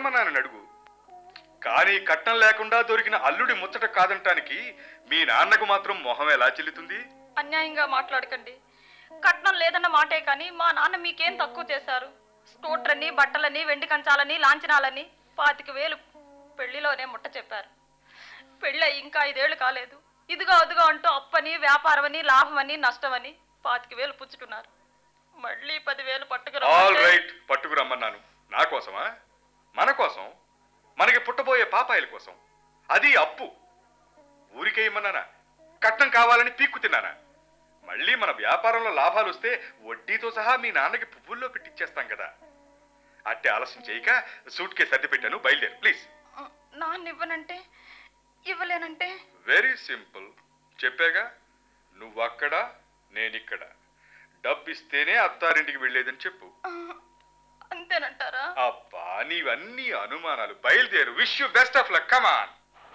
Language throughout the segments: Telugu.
రమ్మన్నానని అడుగు కానీ కట్నం లేకుండా దొరికిన అల్లుడి ముచ్చట కాదంటానికి మీ నాన్నకు మాత్రం మొహం ఎలా చెల్లుతుంది అన్యాయంగా మాట్లాడకండి కట్నం లేదన్న మాటే కానీ మా నాన్న మీకేం తక్కువ చేశారు స్కూటర్ని బట్టలని వెండి కంచాలని లాంఛనాలని పాతిక వేలు పెళ్లిలోనే ముట్ట చెప్పారు పెళ్ళి ఇంకా ఐదేళ్లు కాలేదు ఇదిగో అదిగో అంటూ అప్పని వ్యాపారమని లాభమని నష్టమని పాతిక వేలు పుచ్చుకున్నారు మళ్ళీ పదివేలు ఆల్ పట్టుకురా రైట్ పట్టుకురమ్మన్నాను నా కోసమా మన కోసం మనకి పుట్టబోయే పాపాయిల కోసం అది అప్పు ఊరికే ఇమ్మన్నానా కట్నం కావాలని పీక్కు తిన్నానా మళ్ళీ మన వ్యాపారంలో లాభాలు వస్తే వడ్డీతో సహా మీ నాన్నకి పువ్వుల్లో పెట్టిచ్చేస్తాం కదా అట్టే ఆలస్యం చేయక సూట్ కేసు సర్ది పెట్టాను బయలుదేరు ప్లీజ్ నాన్న ఇవ్వనంటే ఇవ్వలేనంటే వెరీ సింపుల్ చెప్పాగా నువ్వక్కడ నేనిక్కడ డబ్బిస్తేనే అత్తారింటికి వెళ్ళేదని చెప్పు ఆ, అంతేనంటారా అబ్బా నీవన్నీ అనుమానాలు బయలుదేరు wish you best of luck come on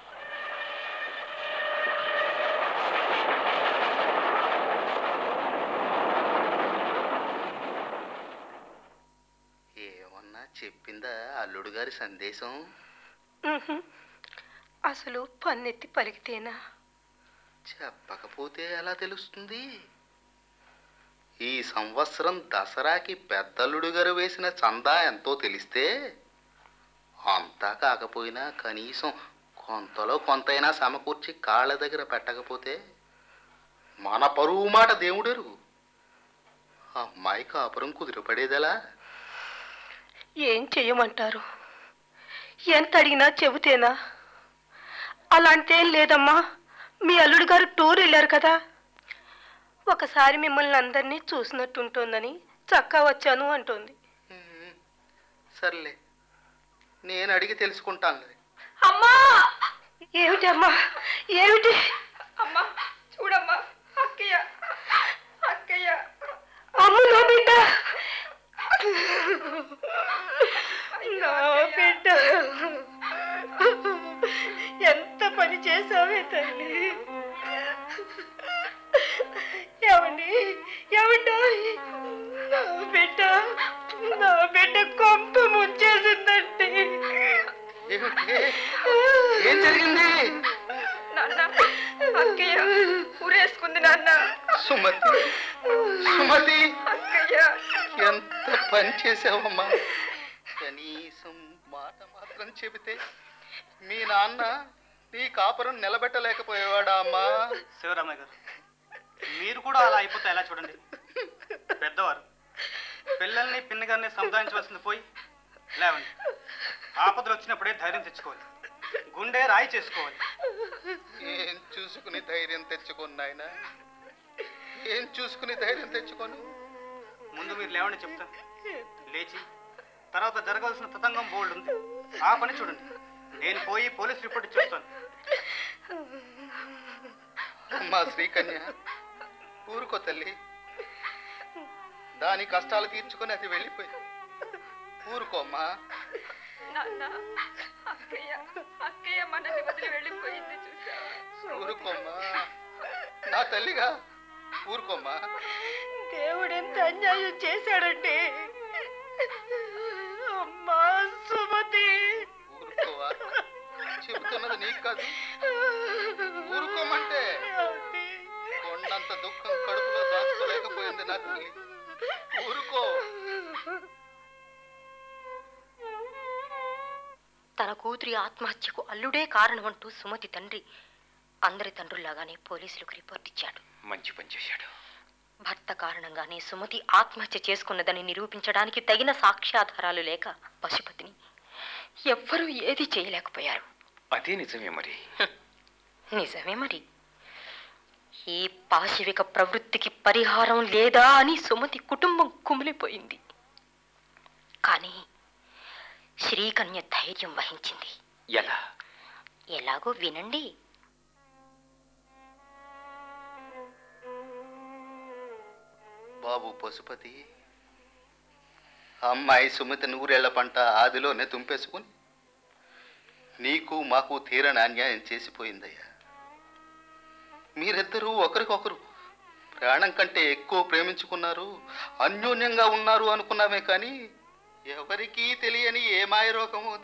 ఏమన్నా చెప్పిందా అల్లుడు గారి సందేశం ఉహుం. అసలు పన్నెత్తి పలికితేనా చెప్పకపోతే ఎలా తెలుస్తుంది ఈ సంవత్సరం దసరాకి పెద్దల్లుడు గారు వేసిన చందా ఎంతో తెలిస్తే అంతా కాకపోయినా కనీసం కొంతలో కొంతైనా సమకూర్చి కాళ్ళ దగ్గర పెట్టకపోతే మన పరువు మాట దేవుడెరుగు అమ్మాయి కాపురం కుదిరిపడేదెలా ఏం చెయ్యమంటారు ఎంత అడిగినా చెబుతేనా అలాంటేం లేదమ్మా మీ అల్లుడు గారు టూర్ వెళ్ళారు కదా ఒకసారి మిమ్మల్ని అందరినీ చూసినట్టుంటుందని చక్కా వచ్చాను అంటోంది ఉమ్, సర్లే నేను అడిగి తెలుసుకుంటానులే అమ్మా ఏమిటమ్మా ఏమిటి అమ్మా చూడమ్మా అక్కయ్య అక్కయ్య అమ్మ నా బిడ్డ నా బిడ్డ ఎంత పని చేసావే తల్లి ఏమండి ఏమండి నా బిడ్డ నా బిడ్డ కొంప ముంచేసిందండి ఏమిటి? ఏం జరిగింది నాన్న అక్కయ్య ఊరేసుకుంది నాన్న సుమతి సుమతి అక్కయ్య ఎంత పని చేసావమ్మా కనీసం మాట మాత్రం చెబితే మీ నాన్న నీ కాపురం నిలబెట్టలేకపోయేవాడా అమ్మా శివరామయ్య గారు మీరు కూడా అలా అయిపోతే ఎలా చూడండి పెద్దవారు పిల్లల్ని పిన్నగారిని సముదాయించవలసింది పోయి లేవండి ఆపదలు వచ్చినప్పుడే ధైర్యం తెచ్చుకోవాలి గుండె రాయి చేసుకోవాలి ఏం చూసుకుని ధైర్యం తెచ్చుకున్నాయన ఏం చూసుకుని ధైర్యం తెచ్చుకోను ముందు మీరు లేవండి చెప్తాను లేచి తర్వాత జరగాల్సిన తతంగం బోల్డ్ ఉంది ఆ పని చూడండి నేను పోయి పోలీస్ రిపోర్ట్ ఇచ్చేస్తాను అమ్మా శ్రీకన్య ఊరుకో తల్లి దాని కష్టాలు తీర్చుకొని అది వెళ్ళిపోయి ఊరుకో అమ్మా నాన్న అక్కయ్య అక్కయ్య మనల్ని వదిలి వెళ్ళిపోయింది చూసావా ఊరుకోమ్మా నా తల్లిగా ఊరుకోమ్మా దేవుడు ఎంత అన్యాయం చేశాడండి అమ్మా సుమతి ఊరుకోవా చెబుతున్నది నీకు కాదు ఊరుకోమంటే కొండంత దుఃఖం కడుపులో దాచుకోలేకపోయింది నా తల్లి ఊరుకో తన కూతురి ఆత్మహత్యకు అల్లుడే కారణమంటూ సుమతి తండ్రి అందరి తండ్రుల్లాగానే పోలీసులకు రిపోర్ట్ ఇచ్చాడు మంచి పని చేశాడు భర్త కారణంగానే సుమతి ఆత్మహత్య చేసుకున్నదని నిరూపించడానికి తగిన సాక్ష్యాధారాలు లేక పశుపతిని ఎవ్వరూ ఏది చేయలేకపోయారు అదే నిజమే మరి నిజమే మరి ఈ పాశవిక ప్రవృత్తికి పరిహారం లేదా అని సుమతి కుటుంబం కుమిలిపోయింది కానీ శ్రీకన్య ధైర్యం వహించింది ఎలా ఎలాగో వినండి బాబు పశుపతి అమ్మాయి సుమతి నూరేళ్ల పంట ఆదిలోనే తుంపేసుకుని నీకు మాకు తీరని అన్యాయం చేసిపోయిందయ్యా మీరిద్దరూ ఒకరికొకరు ప్రాణం కంటే ఎక్కువ ప్రేమించుకున్నారు అన్యోన్యంగా ఉన్నారు అనుకున్నామే కానీ ఎవరికీ తెలియని ఏ మాయరోగమో